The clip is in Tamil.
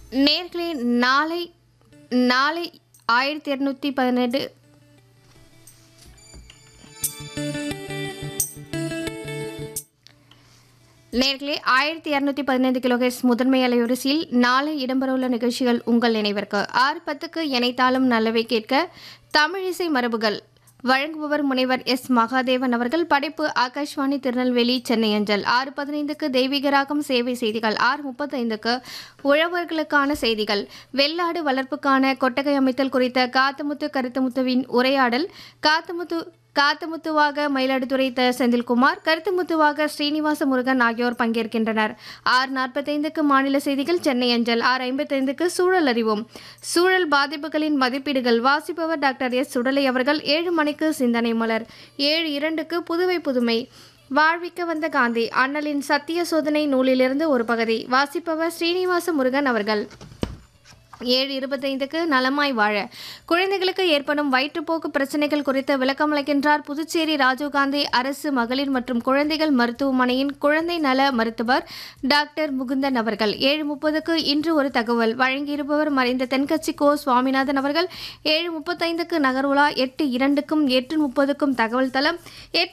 நேர்களே நாளை நாளை ஆயிரத்தி இரநூத்தி பதினெட்டு நேர்களே ஆயிரத்தி இரநூத்தி பதினைந்து கிலோஹெர்ட்ஸ் முதன்மை அலைவரிசையில் நாளை இடம்பெறவுள்ள நிகழ்ச்சிகள் உங்கள் நினைவிற்கு ஆறு பத்துக்கு இணைத்தாலும் நல்லவை கேட்க தமிழிசை மரபுகள் வழங்குபவர் முனைவர் எஸ் மகாதேவன் அவர்கள் படைப்பு ஆகாஷ்வாணி திருநெல்வேலி சென்னை அஞ்சல் ஆறு பதினைந்துக்கு தெய்வீகராகம் சேவை செய்திகள் ஆறு முப்பத்தைந்துக்கு உழவர்களுக்கான செய்திகள் வெள்ளாடு வளர்ப்புக்கான கொட்டகை அமைத்தல் குறித்த காத்தமுத்து கருத்துமுத்துவின் உரையாடல் காத்தமுத்து காத்தமுத்துவாக மயிலாடுதுறை த செந்தில்குமார் கருத்துமுத்துவாக ஸ்ரீனிவாச முருகன் ஆகியோர் பங்கேற்கின்றனர் ஆறு நாற்பத்தைந்துக்கு மாநில செய்திகள் சென்னை அஞ்சல் ஆறு ஐம்பத்தைந்துக்கு சூழல் அறிவோம் சூழல் பாதிப்புகளின் மதிப்பீடுகள் வாசிப்பவர் டாக்டர் எஸ் சுடலை அவர்கள் ஏழு மணிக்கு சிந்தனை மலர் ஏழு இரண்டுக்கு புதுவை புதுமை வாழ்விக்க வந்த காந்தி அண்ணலின் சத்திய சோதனை நூலிலிருந்து ஒரு பகுதி வாசிப்பவர் ஸ்ரீனிவாச முருகன் அவர்கள் ஏழு இருபத்தைந்துக்கு நலமாய் வாழ குழந்தைகளுக்கு ஏற்படும் வயிற்றுப்போக்கு பிரச்சனைகள் குறித்து விளக்கமளிக்கின்றார் புதுச்சேரி ராஜீவ்காந்தி அரசு மகளிர் மற்றும் குழந்தைகள் மருத்துவமனையின் குழந்தை நல மருத்துவர் டாக்டர் முகுந்தன் அவர்கள் ஏழு முப்பதுக்கு இன்று ஒரு தகவல் வழங்கியிருப்பவர் மறைந்த தென்கட்சி கோ சுவாமிநாதன் அவர்கள் ஏழு முப்பத்தைந்துக்கு நகர்வுலா எட்டு இரண்டுக்கும் எட்டு முப்பதுக்கும் தகவல் தளம் எட்டு